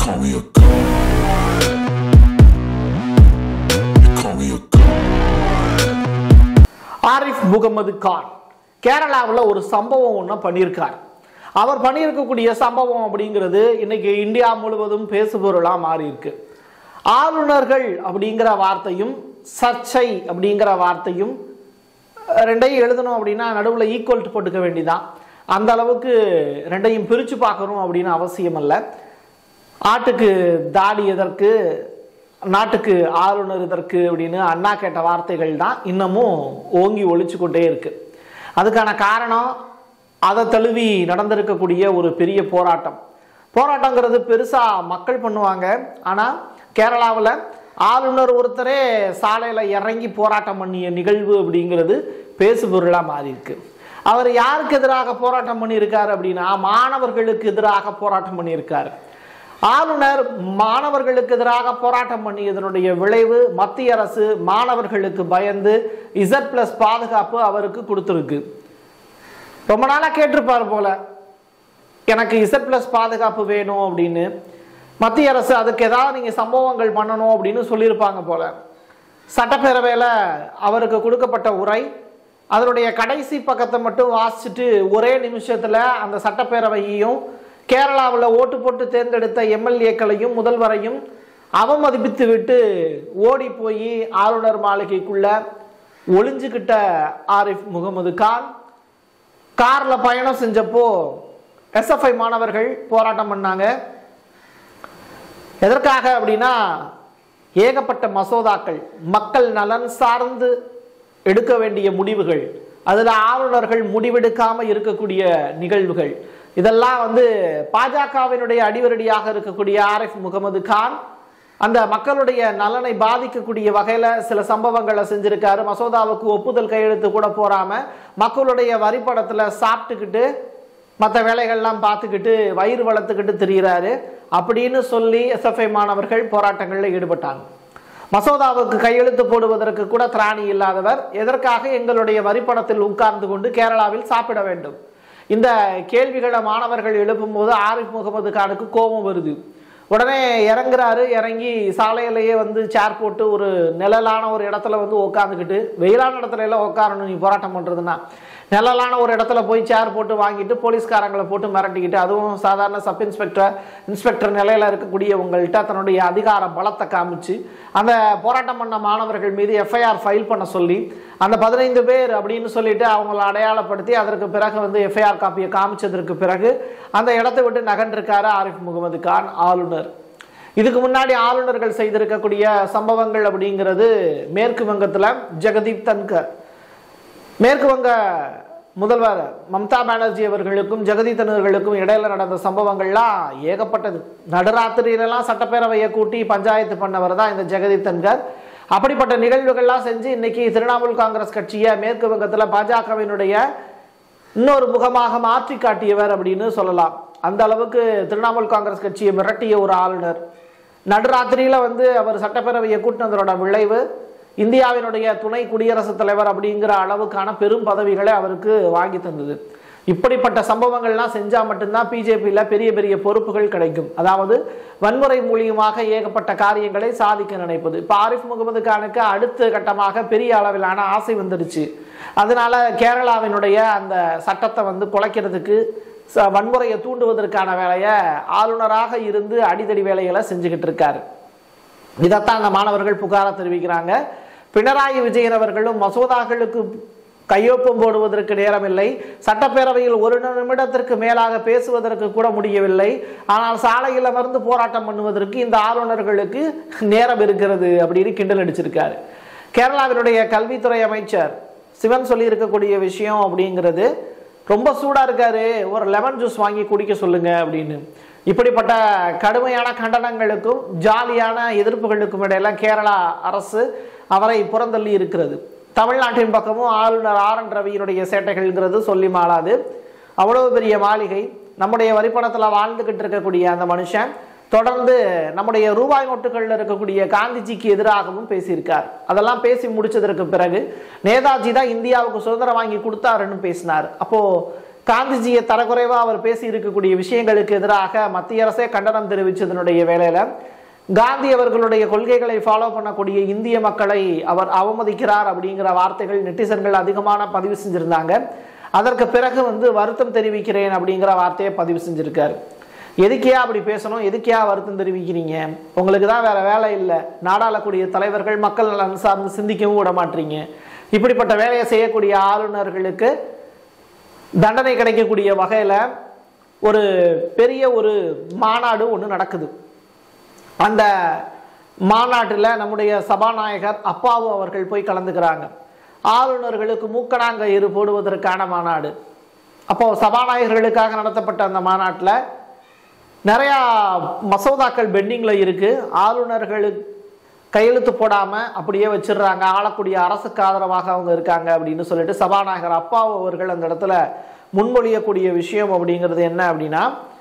call me a god. You call me a god. Arif Mohammed Khan கேரளாவில் ஒரு சம்பவம் ஒன்று பண்ணியிருக்கார் அவர் பண்ணியிருக்கக்கூடிய சம்பவம் அப்படிங்கிறது இன்னைக்கு இந்தியா முழுவதும் பேசுபொருளாக மாறி இருக்கு ஆளுநர்கள் அப்படிங்கிற வார்த்தையும் சர்ச்சை அப்படிங்கிற வார்த்தையும் ரெண்டையும் எழுதணும் அப்படின்னா நடுவில் ஈக்குவல் போட்டுக்க வேண்டியதான் அந்த அளவுக்கு ரெண்டையும் பிரித்து பார்க்கணும் அப்படின்னு அவசியம் இல்லை ஆட்டுக்கு தாடி எதற்கு நாட்டுக்கு ஆளுநர் இதற்கு அப்படின்னு அண்ணா கேட்ட வார்த்தைகள் தான் இன்னமும் ஓங்கி ஒழிச்சு கொண்டே இருக்கு அதுக்கான காரணம் அதை தழுவி நடந்திருக்கக்கூடிய ஒரு பெரிய போராட்டம் போராட்டங்கிறது பெருசாக மக்கள் பண்ணுவாங்க ஆனால் கேரளாவில் ஆளுநர் ஒருத்தரே சாலையில் இறங்கி போராட்டம் பண்ணிய நிகழ்வு அப்படிங்கிறது பேசுபொருளாக மாறி இருக்கு அவர் யாருக்கு எதிராக போராட்டம் பண்ணியிருக்காரு அப்படின்னா மாணவர்களுக்கு எதிராக போராட்டம் பண்ணியிருக்காரு ஆளுநர் மாணவர்களுக்கு எதிராக போராட்டம் பண்ணியதனுடைய விளைவு மத்திய அரசு மாணவர்களுக்கு பயந்து இசட் பிளஸ் பாதுகாப்பு அவருக்கு கொடுத்துருக்கு ரொம்ப நாளாக கேட்டிருப்பார் போல எனக்கு இசட் பிளஸ் பாதுகாப்பு வேணும் அப்படின்னு மத்திய அரசு அதுக்கு ஏதாவது நீங்கள் சம்பவங்கள் பண்ணணும் அப்படின்னு சொல்லியிருப்பாங்க போல சட்டப்பேரவையில் அவருக்கு கொடுக்கப்பட்ட உரை அதனுடைய கடைசி பக்கத்தை மட்டும் வாசிச்சுட்டு ஒரே நிமிஷத்தில் அந்த சட்டப்பேரவையையும் கேரளாவில் ஓட்டு போட்டு தேர்ந்தெடுத்த எம்எல்ஏக்களையும் முதல்வரையும் அவமதிப்பித்து விட்டு ஓடி போய் ஆளுநர் மாளிகைக்குள்ள ஒளிஞ்சுக்கிட்ட ஆரிஃப் முகமது கான் காரில் பயணம் செஞ்சப்போ எஸ்எஃப்ஐ மாணவர்கள் போராட்டம் பண்ணாங்க எதற்காக அப்படின்னா ஏகப்பட்ட மசோதாக்கள் மக்கள் நலன் சார்ந்து எடுக்க வேண்டிய முடிவுகள் அதில் ஆளுநர்கள் முடிவெடுக்காம இருக்கக்கூடிய நிகழ்வுகள் இதெல்லாம் வந்து பாஜகவினுடைய அடிவரடியாக இருக்கக்கூடிய ஆரிஃப் முகமது கான் அந்த மக்களுடைய நலனை பாதிக்கக்கூடிய வகையில் சில சம்பவங்களை செஞ்சிருக்காரு மசோதாவுக்கு ஒப்புதல் கையெழுத்து கூட போறாம மக்களுடைய வரிப்படத்தில் சாப்பிட்டுக்கிட்டு மற்ற வேலைகள்லாம் பார்த்துக்கிட்டு வயிறு வளர்த்துக்கிட்டு திரியிறாரு அப்படின்னு சொல்லி எஸ்எஃப்ஐ மாணவர்கள் போராட்டங்களில் ஈடுபட்டாங்க மசோதாவுக்கு கையெழுத்து போடுவதற்கு கூட திராணி இல்லாதவர் எதற்காக எங்களுடைய வரிப்படத்தில் உட்கார்ந்து கொண்டு கேரளாவில் சாப்பிட வேண்டும் இந்த கேள்விகளை மாணவர்கள் எழுப்பும்போது ஆரிஃப் முகமது கானுக்கு கோபம் வருது உடனே இறங்குறாரு இறங்கி சாலையிலேயே வந்து சேர் போட்டு ஒரு நிழலான ஒரு இடத்துல வந்து உட்காந்துக்கிட்டு வெயிலான இடத்துல எல்லாம் உட்காரணும் நீ போராட்டம் பண்ணுறதுன்னா நிழலான ஒரு இடத்துல போய் சேர் போட்டு வாங்கிட்டு போலீஸ்காரங்களை போட்டு மிரட்டிக்கிட்டு அதுவும் சாதாரண சப் இன்ஸ்பெக்டர் இன்ஸ்பெக்டர் நிலையில் இருக்கக்கூடிய உங்கள்கிட்ட தன்னுடைய அதிகார பலத்தை காமிச்சு அந்த போராட்டம் பண்ண மாணவர்கள் மீது எஃப்ஐஆர் ஃபைல் பண்ண சொல்லி அந்த பதினைந்து பேர் அப்படின்னு சொல்லிட்டு அவங்கள அடையாளப்படுத்தி அதற்கு பிறகு வந்து எஃப்ஐஆர் காப்பியை காமிச்சதற்கு பிறகு அந்த இடத்தை விட்டு நகன்றிருக்காரு ஆரிஃப் முகமது கான் ஆளுநர் இதுக்கு முன்னாடி ஆளுநர்கள் செய்திருக்கக்கூடிய சம்பவங்கள் அப்படிங்கிறது மேற்கு வங்கத்தில் ஜெகதீப் தன்கர் மேற்கு வங்க முதல்வர் மம்தா பானர்ஜி அவர்களுக்கும் ஜெகதீதனர்களுக்கும் இடையில நடந்த சம்பவங்கள்லாம் ஏகப்பட்டது நடுராத்திரியிலலாம் சட்டப்பேரவையை கூட்டி பஞ்சாயத்து பண்ணவர் தான் இந்த ஜெகதீப் தன்கர் அப்படிப்பட்ட நிகழ்வுகள்லாம் செஞ்சு இன்னைக்கு திரிணாமுல் காங்கிரஸ் கட்சியை மேற்கு வங்கத்தில் பாஜகவினுடைய இன்னொரு முகமாக மாற்றி காட்டியவர் அப்படின்னு சொல்லலாம் அந்த அளவுக்கு திரிணாமுல் காங்கிரஸ் கட்சியை மிரட்டிய ஒரு ஆளுநர் நடுராத்திரியில வந்து அவர் சட்டப்பேரவையை கூட்டினதோட விளைவு இந்தியாவினுடைய துணை குடியரசுத் தலைவர் அப்படிங்கிற அளவுக்கான பெரும் பதவிகளை அவருக்கு வாங்கி தந்தது இப்படிப்பட்ட சம்பவங்கள்லாம் செஞ்சால் மட்டும்தான் பிஜேபியில் பெரிய பெரிய பொறுப்புகள் கிடைக்கும் அதாவது வன்முறை மூலியமாக ஏகப்பட்ட காரியங்களை சாதிக்க நினைப்பது இப்போ ஆரிஃப் முகமது கானுக்கு அடுத்த கட்டமாக பெரிய அளவிலான ஆசை வந்துடுச்சு அதனால கேரளாவினுடைய அந்த சட்டத்தை வந்து குலைக்கிறதுக்கு ச- வன்முறையை தூண்டுவதற்கான வேலையை ஆளுநராக இருந்து அடிதடி வேலைகளை செஞ்சுக்கிட்டு இருக்காரு இதைத்தான் அந்த மாணவர்கள் புகாரா தெரிவிக்கிறாங்க பினராயி விஜயன் அவர்களும் மசோதாக்களுக்கு கையொப்பம் போடுவதற்கு நேரமில்லை சட்டப்பேரவையில் ஒரு நிமிடத்திற்கு மேலாக பேசுவதற்கு கூட முடியவில்லை ஆனால் சாலையில் அமர்ந்து போராட்டம் பண்ணுவதற்கு இந்த ஆளுநர்களுக்கு நேரம் இருக்கிறது அப்படின்னு கிண்டல் அடிச்சிருக்காரு கேரளாவினுடைய கல்வித்துறை அமைச்சர் சிவன் சொல்லி இருக்கக்கூடிய விஷயம் அப்படிங்கிறது ரொம்ப சூடா இருக்காரு ஒரு லெமன் ஜூஸ் வாங்கி குடிக்க சொல்லுங்க அப்படின்னு இப்படிப்பட்ட கடுமையான கண்டனங்களுக்கும் ஜாலியான எதிர்ப்புகளுக்கும் இடையில கேரளா அரசு அவரை புறந்தள்ளி இருக்கிறது தமிழ்நாட்டின் பக்கமும் ஆளுநர் ஆர் என் ரவியினுடைய சேட்டைகள்ங்கிறது சொல்லி மாளாது அவ்வளவு பெரிய மாளிகை நம்முடைய வரிப்பணத்தில் வாழ்ந்துகிட்டு இருக்கக்கூடிய அந்த மனுஷன் தொடர்ந்து நம்முடைய ரூபாய் நோட்டுகளில் இருக்கக்கூடிய காந்திஜிக்கு எதிராகவும் பேசியிருக்கார் அதெல்லாம் பேசி முடிச்சதற்கு பிறகு நேதாஜி தான் இந்தியாவுக்கு சுதந்திரம் வாங்கி கொடுத்தாருன்னு பேசினார் அப்போ காந்திஜியை தரக்குறைவா அவர் பேசி இருக்கக்கூடிய விஷயங்களுக்கு எதிராக மத்திய அரசே கண்டனம் தெரிவித்ததனுடைய வேலையில காந்தி அவர்களுடைய கொள்கைகளை ஃபாலோ பண்ணக்கூடிய இந்திய மக்களை அவர் அவமதிக்கிறார் அப்படிங்கிற வார்த்தைகள் நெட்டிசன்கள் அதிகமான பதிவு செஞ்சிருந்தாங்க அதற்கு பிறகு வந்து வருத்தம் தெரிவிக்கிறேன் அப்படிங்கிற வார்த்தையை பதிவு செஞ்சிருக்காரு எதுக்கியா அப்படி பேசணும் எதுக்கியா வருத்தம் தெரிவிக்கிறீங்க உங்களுக்கு தான் வேற வேலை இல்லை நாடாளக்கூடிய தலைவர்கள் மக்கள் நலன் சார்ந்து சிந்திக்கவும் விட மாட்டீங்க இப்படிப்பட்ட வேலையை செய்யக்கூடிய ஆளுநர்களுக்கு தண்டனை கிடைக்கக்கூடிய வகையில் ஒரு பெரிய ஒரு மாநாடு ஒன்று நடக்குது அந்த மாநாட்டில் நம்முடைய சபாநாயகர் அப்பாவு அவர்கள் போய் கலந்துக்கிறாங்க ஆளுநர்களுக்கு மூக்கணாங்கயிறு போடுவதற்கான மாநாடு அப்போ சபாநாயகர்களுக்காக நடத்தப்பட்ட அந்த மாநாட்டில் நிறையா மசோதாக்கள் பெண்டிங்கில் இருக்கு ஆளுநர்களுக்கு கையெழுத்து போடாமல் அப்படியே வச்சிடுறாங்க ஆளக்கூடிய அரசுக்கு ஆதரவாக அவங்க இருக்காங்க அப்படின்னு சொல்லிட்டு சபாநாயகர் அப்பாவு அவர்கள் அந்த இடத்துல முன்மொழியக்கூடிய விஷயம் அப்படிங்கிறது என்ன அப்படின்னா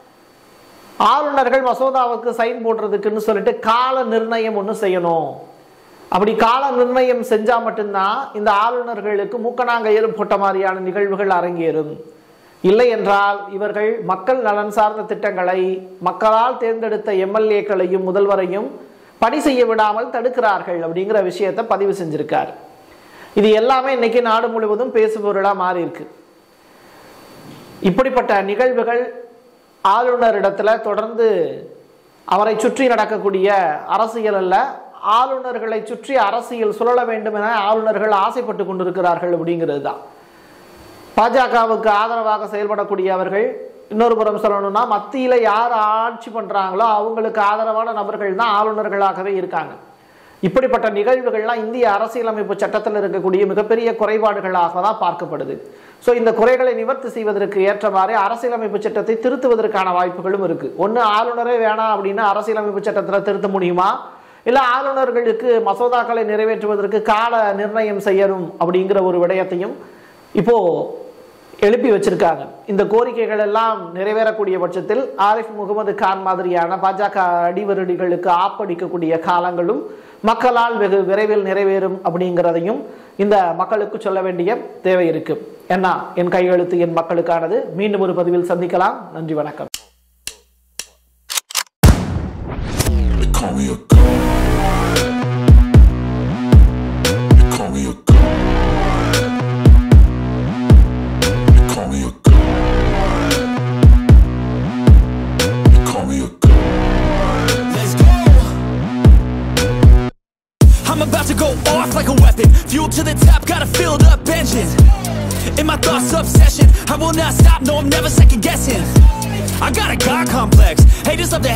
ஆளுநர்கள் மசோதாவுக்கு சைன் போடுறதுக்குன்னு சொல்லிட்டு கால நிர்ணயம் ஒன்று செய்யணும் அப்படி கால நிர்ணயம் செஞ்சால் மட்டும்தான் இந்த ஆளுநர்களுக்கு மூக்கணாங்கயிறு போட்ட மாதிரியான நிகழ்வுகள் அரங்கேறும் இல்லை என்றால் இவர்கள் மக்கள் நலன் சார்ந்த திட்டங்களை மக்களால் தேர்ந்தெடுத்த எம்எல்ஏக்களையும் முதல்வரையும் பணி செய்ய விடாமல் தடுக்கிறார்கள் அப்படிங்கிற விஷயத்தை பதிவு செஞ்சிருக்கார் இது எல்லாமே இன்னைக்கு நாடு முழுவதும் பேசுபொருளாக மாறி இருக்கு இப்படிப்பட்ட நிகழ்வுகள் ஆளுநரிடத்துல தொடர்ந்து அவரை சுற்றி நடக்கக்கூடிய அரசியல் அல்ல ஆளுநர்களை சுற்றி அரசியல் சுழல வேண்டும் என ஆளுநர்கள் ஆசைப்பட்டு கொண்டிருக்கிறார்கள் அப்படிங்கிறது தான் பாஜகவுக்கு ஆதரவாக செயல்படக்கூடிய அவர்கள் இன்னொரு புறம் சொல்லணும்னா மத்தியில் யார் ஆட்சி பண்ணுறாங்களோ அவங்களுக்கு ஆதரவான நபர்கள் தான் ஆளுநர்களாகவே இருக்காங்க இப்படிப்பட்ட நிகழ்வுகள்லாம் இந்திய அரசியலமைப்பு சட்டத்தில் இருக்கக்கூடிய மிகப்பெரிய குறைபாடுகளாக தான் பார்க்கப்படுது ஸோ இந்த குறைகளை நிவர்த்தி செய்வதற்கு ஏற்ற மாதிரி அரசியலமைப்பு சட்டத்தை திருத்துவதற்கான வாய்ப்புகளும் இருக்கு ஒன்று ஆளுநரே வேணாம் அப்படின்னு அரசியலமைப்பு சட்டத்தில் திருத்த முடியுமா இல்லை ஆளுநர்களுக்கு மசோதாக்களை நிறைவேற்றுவதற்கு கால நிர்ணயம் செய்யணும் அப்படிங்கிற ஒரு விடயத்தையும் இப்போ எழுப்பி வச்சிருக்காங்க இந்த கோரிக்கைகள் எல்லாம் நிறைவேறக்கூடிய பட்சத்தில் ஆரிஃப் முகமது கான் மாதிரியான பாஜக அடிவருடிகளுக்கு ஆப்படிக்கக்கூடிய காலங்களும் மக்களால் வெகு விரைவில் நிறைவேறும் அப்படிங்கிறதையும் இந்த மக்களுக்கு சொல்ல வேண்டிய தேவை இருக்கு என்ன என் கையெழுத்து என் மக்களுக்கானது மீண்டும் ஒரு பதிவில் சந்திக்கலாம் நன்றி வணக்கம் They call me a god. They call me a god. They call me a god. They call me a god. Let's go. I'm about to go off like a weapon. Fuel to the top, got a filled up engine. In my thoughts, obsession. I will not stop, no, I'm never second guessing. I got a God complex. Haters love to